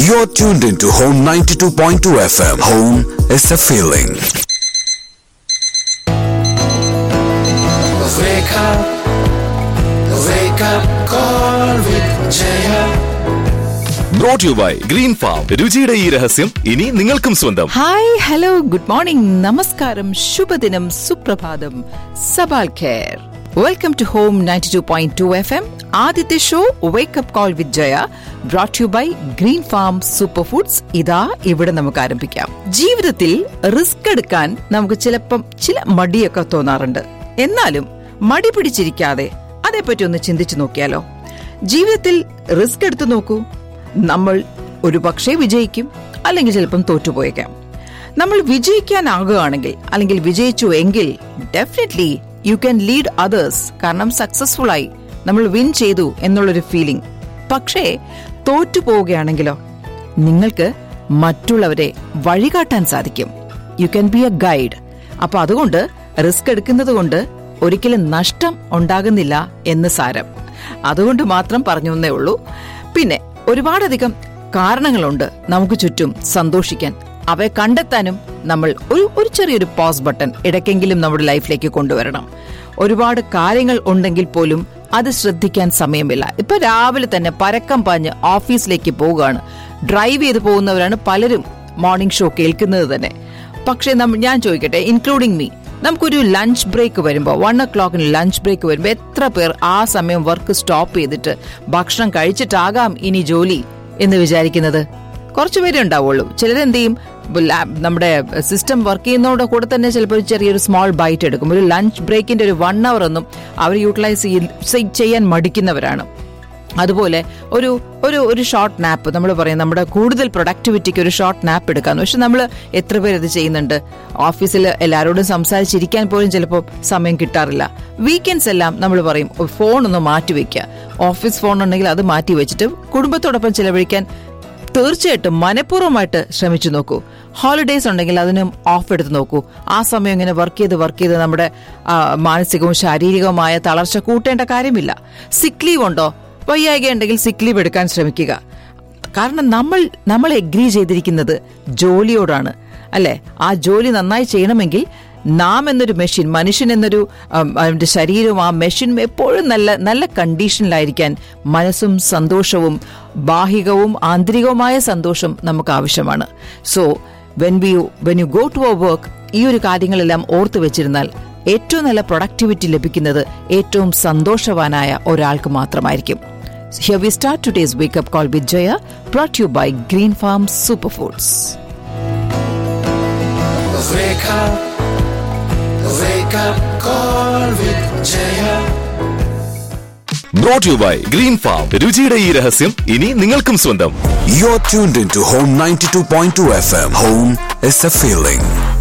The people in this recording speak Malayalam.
You're tuned into Home 92.2 FM. Home is a feeling. Wake up, wake up, call with Jaya. Brought you by green farm രുചിയുടെ ഈ രഹസ്യം ഇനി നിങ്ങൾക്കും സ്വന്തം ഹായ് ഹലോ ഗുഡ് മോർണിംഗ് നമസ്കാരം ശുഭദിനം സുപ്രഭാതം സബാൽ ഖേർ welcome to home ninety two point two F M ആദ്യത്തെ show wake up call with Jaya brought you by green farm super foods ഇതാ ഇവിടെ നമുക്ക് ആരംഭിക്കാം ജീവിതത്തിൽ റിസ്ക് എടുക്കാൻ നമുക്ക് ചിലപ്പം ചില മടിയൊക്കെ തോന്നാറുണ്ട് എന്നാലും മടി പിടിച്ചിരിക്കാതെ അതേപ്പറ്റി ഒന്ന് ചിന്തിച്ചു നോക്കിയാലോ ജീവിതത്തിൽ റിസ്ക് എടുത്തു നോക്കൂ നമ്മൾ ഒരു പക്ഷേ വിജയിക്കും അല്ലെങ്കിൽ ചിലപ്പം തോറ്റുപോയേക്കാം നമ്മൾ വിജയിക്കാനാകുകയാണെങ്കിൽ അല്ലെങ്കിൽ വിജയിച്ചു എങ്കിൽ definitely you can lead others കാരണം സക്സസ്ഫുൾ ആയി നമ്മൾ വിൻ ചെയ്തു എന്നുള്ളൊരു ഫീലിംഗ് പക്ഷേ തോറ്റു പോവുകയാണെങ്കിലോ നിങ്ങൾക്ക് മറ്റുള്ളവരെ വഴികാട്ടാൻ സാധിക്കും you can be a guide അപ്പൊ അതുകൊണ്ട് റിസ്ക് എടുക്കുന്നത് കൊണ്ട് ഒരിക്കലും നഷ്ടം ഉണ്ടാകുന്നില്ല എന്ന് സാരം അതുകൊണ്ട് മാത്രം പറഞ്ഞു എന്നേ ഉള്ളൂ പിന്നെ ഒരുപാടധികം കാരണങ്ങളുണ്ട് നമുക്ക് ചുറ്റും സന്തോഷിക്കാൻ അവയെ കണ്ടെത്താനും നമ്മൾ ഒരു ഒരു ചെറിയൊരു പോസ് ബട്ടൺ ഇടയ്ക്കെങ്കിലും നമ്മുടെ ലൈഫിലേക്ക് കൊണ്ടുവരണം ഒരുപാട് കാര്യങ്ങൾ ഉണ്ടെങ്കിൽ പോലും അത് ശ്രദ്ധിക്കാൻ സമയമില്ല ഇപ്പൊ രാവിലെ തന്നെ പരക്കം പാഞ്ഞ് ഓഫീസിലേക്ക് പോവുകയാണ് ഡ്രൈവ് ചെയ്ത് പോകുന്നവരാണ് പലരും മോർണിംഗ് ഷോ കേൾക്കുന്നത് തന്നെ പക്ഷേ നമ്മ- ഞാൻ ചോദിക്കട്ടെ ഇൻക്ലൂഡിംഗ് മീ നമുക്കൊരു ലഞ്ച് ബ്രേക്ക് വരുമ്പോൾ വൺ ഒ ക്ലോക്കിന് ലഞ്ച് ബ്രേക്ക് വരുമ്പോൾ എത്ര പേർ ആ സമയം വർക്ക് സ്റ്റോപ്പ് ചെയ്തിട്ട് ഭക്ഷണം കഴിച്ചിട്ടാകാം ഇനി ജോലി എന്ന് വിചാരിക്കുന്നത് കുറച്ചു പേരേ ഉണ്ടാവുള്ളൂ ചിലരെന്ത് ചെയ്യും ലാ- നമ്മുടെ സിസ്റ്റം വർക്ക് ചെയ്യുന്നതോടെ കൂടെ തന്നെ ചിലപ്പോൾ ഒരു ചെറിയൊരു സ്മോൾ ബൈറ്റ് എടുക്കും ഒരു ലഞ്ച് ബ്രേക്കിന്റെ ഒരു വൺ അവർ ഒന്നും അവർ യൂട്ടിലൈസ് ചെയ്യാൻ മടിക്കുന്നവരാണ് അതുപോലെ ഒരു ഒരു ഒരു ഷോർട്ട് നാപ്പ് നമ്മൾ പറയും നമ്മുടെ കൂടുതൽ പ്രൊഡക്ടിവിറ്റിക്ക് ഒരു ഷോർട്ട് നാപ്പ് എടുക്കാന്ന് പക്ഷെ നമ്മൾ എത്ര പേര് ഇത് ചെയ്യുന്നുണ്ട് ഓഫീസിൽ എല്ലാവരോടും സംസാരിച്ചിരിക്കാൻ പോലും ചിലപ്പോൾ സമയം കിട്ടാറില്ല വീക്കെൻഡ്സ് എല്ലാം നമ്മൾ പറയും ഫോൺ ഒന്ന് മാറ്റി വെക്കുക ഓഫീസ് ഫോൺ ഉണ്ടെങ്കിൽ അത് മാറ്റി വെച്ചിട്ട് കുടുംബത്തോടൊപ്പം ചിലവഴിക്കാൻ തീർച്ചയായിട്ടും മനഃപൂർവ്വമായിട്ട് ശ്രമിച്ചു നോക്കൂ ഹോളിഡേയ്സ് ഉണ്ടെങ്കിൽ അതിനും ഓഫ് എടുത്ത് നോക്കൂ ആ സമയം ഇങ്ങനെ വർക്ക് ചെയ്ത് വർക്ക് ചെയ്ത് നമ്മുടെ ആ, മാനസികവും ശാരീരികവുമായ തളർച്ച കൂട്ടേണ്ട കാര്യമില്ല സിക്ക് ലീവ് ഉണ്ടോ വയ്യായിക ഉണ്ടെങ്കിൽ സിക്ക് ലീവ് എടുക്കാൻ ശ്രമിക്കുക കാരണം നമ്മൾ നമ്മൾ എഗ്രി ചെയ്തിരിക്കുന്നത് ജോലിയോടാണ് അല്ലെ ആ ജോലി നന്നായി ചെയ്യണമെങ്കിൽ നാം എന്നൊരു മെഷീൻ മനുഷ്യൻ എന്നൊരു ഉം, അവന്റെ ശരീരവും ആ മെഷീൻ എപ്പോഴും നല്ല നല്ല കണ്ടീഷനിലായിരിക്കാൻ മനസ്സും സന്തോഷവും ബാഹികവും ആന്തരികവുമായ സന്തോഷം നമുക്ക് ആവശ്യമാണ് so when we when you go to our work ഈ ഒരു കാര്യങ്ങളെല്ലാം ഓർത്തു വെച്ചിരുന്നാൽ ഏറ്റവും നല്ല പ്രൊഡക്ടിവിറ്റി ലഭിക്കുന്നത് ഏറ്റവും സന്തോഷവാനായ ഒരാൾക്ക് മാത്രമായിരിക്കും Here we start today's wake up call with Jaya, brought to you by Green Farm Superfoods. Wake up, wake up, call with Jaya. Brought you by green farm രുചിയുടെ ഈ രഹസ്യം ഇനി നിങ്ങൾക്കും സ്വന്തം You're tuned into Home 92.2 FM. Home is a feeling.